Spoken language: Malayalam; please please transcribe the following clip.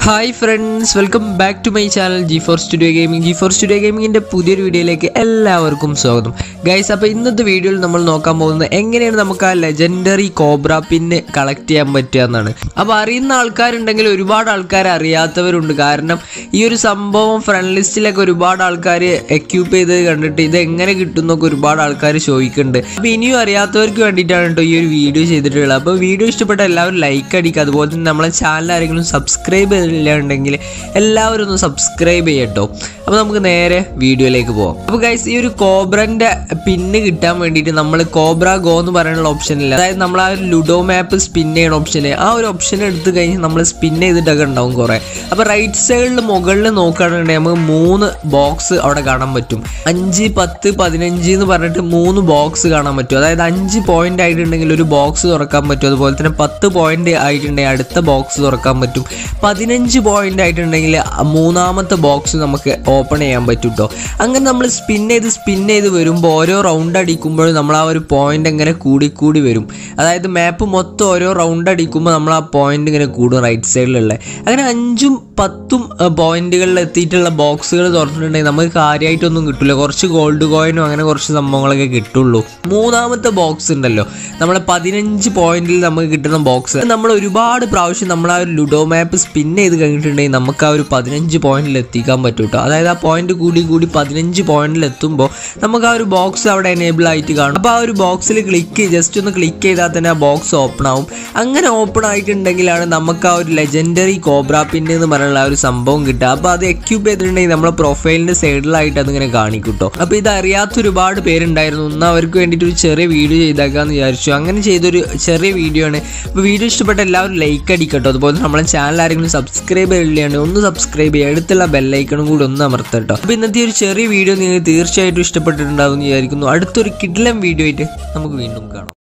hi friends welcome back to my channel G four studio gaming G four studio ഗെയിമിങ്ങിൻ്റെ പുതിയൊരു വീഡിയോയിലേക്ക് എല്ലാവർക്കും സ്വാഗതം ഗൈസ് അപ്പോൾ ഇന്നത്തെ വീഡിയോയിൽ നമ്മൾ നോക്കാൻ പോകുന്നത് എങ്ങനെയാണ് നമുക്ക് ആ ലെജൻഡറി കോബ്ര പിന്ന് കളക്ട് ചെയ്യാൻ പറ്റുക എന്നാണ് അപ്പോൾ അറിയുന്ന ആൾക്കാരുണ്ടെങ്കിൽ ഒരുപാട് ആൾക്കാർ അറിയാത്തവരുണ്ട് കാരണം ഈ ഒരു സംഭവം ഫ്രണ്ട് ലിസ്റ്റിലൊക്കെ ഒരുപാട് ആൾക്കാർ എക്യൂപ്പ് ചെയ്ത് കണ്ടിട്ട് ഇത് എങ്ങനെ കിട്ടും എന്നൊക്കെ ഒരുപാട് ആൾക്കാർ ചോദിക്കുന്നുണ്ട് അപ്പോൾ ഇനിയും അറിയാത്തവർക്ക് വേണ്ടിയിട്ടാണ് കേട്ടോ ഈ ഒരു വീഡിയോ ചെയ്തിട്ടുള്ളത് അപ്പോൾ വീഡിയോ ഇഷ്ടപ്പെട്ട എല്ലാവരും ലൈക്ക് അടിക്കുക അതുപോലെ തന്നെ നമ്മളെ ചാനൽ ആരെങ്കിലും സബ്സ്ക്രൈബ് ചെയ്തില്ലാണ്ടെങ്കിൽ എല്ലാവരും ഒന്ന് സബ്സ്ക്രൈബ് ചെയ്യട്ടോ അപ്പോൾ നമുക്ക് നേരെ വീഡിയോയിലേക്ക് പോകാം അപ്പോൾ ഗൈസ് ഈ ഒരു കോബ്രൻ്റെ പിന്ന് കിട്ടാൻ വേണ്ടിയിട്ട് നമ്മൾ കോബ്ര ഗോ എന്ന് പറയുന്ന ഓപ്ഷൻ ഇല്ല അതായത് നമ്മൾ ആ ഒരു ലുഡോ മാപ്പ് സ്പിൻ ചെയ്യണ ഓപ്ഷൻ ആ ഒരു ഓപ്ഷൻ എടുത്ത് കഴിഞ്ഞ് നമ്മൾ സ്പിൻ ചെയ്തിട്ടൊക്കെ ഉണ്ടാവും കുറേ അപ്പോൾ റൈറ്റ് സൈഡിൽ മുകളിൽ നോക്കുകയാണെന്നുണ്ടെങ്കിൽ നമുക്ക് മൂന്ന് ബോക്സ് അവിടെ കാണാൻ പറ്റും അഞ്ച് പത്ത് പതിനഞ്ച് എന്ന് പറഞ്ഞിട്ട് മൂന്ന് ബോക്സ് കാണാൻ പറ്റും അതായത് അഞ്ച് പോയിന്റ് ആയിട്ടുണ്ടെങ്കിൽ ഒരു ബോക്സ് തുറക്കാൻ പറ്റും അതുപോലെ തന്നെ പത്ത് പോയിന്റ് ആയിട്ടുണ്ടെങ്കിൽ അടുത്ത ബോക്സ് തുറക്കാൻ പറ്റും പതിനഞ്ച് പോയിന്റ് ആയിട്ടുണ്ടെങ്കിൽ മൂന്നാമത്തെ ബോക്സ് നമുക്ക് ഓപ്പൺ ചെയ്യാൻ പറ്റും കേട്ടോ അങ്ങനെ നമ്മൾ സ്പിൻ ചെയ്ത് സ്പിൻ ചെയ്ത് വരുമ്പോൾ ഓരോ റൗണ്ട് അടിക്കുമ്പോഴും നമ്മൾ ആ ഒരു പോയിന്റ് ഇങ്ങനെ കൂടി കൂടി വരും അതായത് മാപ്പ് മൊത്തം ഓരോ റൗണ്ട് അടിക്കുമ്പോൾ നമ്മൾ ആ പോയിന്റ് ഇങ്ങനെ കൂടും റൈറ്റ് സൈഡിലുള്ള അങ്ങനെ അഞ്ചും പത്തും പോയിന്റുകളിൽ എത്തിയിട്ടുള്ള ബോക്സുകൾ തുറന്നിട്ടുണ്ടെങ്കിൽ നമുക്ക് കാര്യമായിട്ടൊന്നും കിട്ടില്ല കുറച്ച് ഗോൾഡ് കോയിനും അങ്ങനെ കുറച്ച് സംഭവങ്ങളൊക്കെ കിട്ടുള്ളൂ മൂന്നാമത്തെ ബോക്സ് ഉണ്ടല്ലോ നമ്മൾ പതിനഞ്ച് പോയിന്റിൽ നമുക്ക് കിട്ടുന്ന ബോക്സ് നമ്മൾ ഒരുപാട് പ്രാവശ്യം നമ്മൾ ആ ഒരു ലുഡോ മാപ്പ് സ്പിൻ ചെയ്ത് കഴിഞ്ഞിട്ടുണ്ടെങ്കിൽ നമുക്ക് ആ ഒരു പതിനഞ്ച് പോയിന്റിൽ എത്തിക്കാൻ പറ്റും കേട്ടോ അതായത് ആ പോയിന്റ് കൂടി കൂടി പതിനഞ്ച് പോയിന്റിൽ എത്തുമ്പോൾ നമുക്ക് ആ ഒരു ബോക്സ് അവിടെ എനേബിൾ ആയിട്ട് കാണും അപ്പോൾ ആ ഒരു ബോക്സിൽ ക്ലിക്ക് ജസ്റ്റ് ഒന്ന് ക്ലിക്ക് ചെയ്താൽ തന്നെ ആ ബോക്സ് ഓപ്പൺ ആവും അങ്ങനെ ഓപ്പൺ ആയിട്ടുണ്ടെങ്കിലാണ് നമുക്ക് ആ ഒരു ലെജൻഡറി കോബ്ര പിൻ എന്ന് പറയുന്ന ആ ഒരു സംഭവം കിട്ടുക അപ്പോൾ അത് എക്യൂപ്പ് ചെയ്തിട്ടുണ്ടെങ്കിൽ നമ്മളെ പ്രൊഫൈലിന്റെ സൈഡിലായിട്ട് അതിങ്ങനെ കാണിക്കും കേട്ടോ അപ്പോൾ ഇത് അറിയാത്ത ഒരുപാട് പേരുണ്ടായിരുന്നു ഒന്ന് അവർക്ക് വേണ്ടിയിട്ട് ഒരു ചെറിയ വീഡിയോ ചെയ്തേക്കാന്ന് വിചാരിച്ചു അങ്ങനെ ചെയ്തൊരു ചെറിയ വീഡിയോ ആണ് അപ്പോൾ വീഡിയോ ഇഷ്ടപ്പെട്ട എല്ലാവരും ലൈക്ക് അടിക്കട്ടോ അതുപോലെ നമ്മളെ ചാനൽ ആരെങ്കിലും സബ്സ്ക്രൈബ് ചെയ്യില്ലാണ് ഒന്ന് സബ്സ്ക്രൈബ് ചെയ്യുക അടുത്തുള്ള ബെല്ലൈക്കണും കൂടി ഒന്ന് അമർത്തട്ടോ അപ്പോൾ ഇന്നത്തെ ഒരു ചെറിയ വീഡിയോ നിങ്ങൾക്ക് തീർച്ചയായിട്ടും ഇഷ്ടപ്പെട്ടിട്ടുണ്ടാവും എന്ന് വിചാരിക്കുന്നു അടുത്തൊരു കിഡ്ലം വീഡിയോ ആയിട്ട് നമുക്ക് വീണ്ടും കാണാം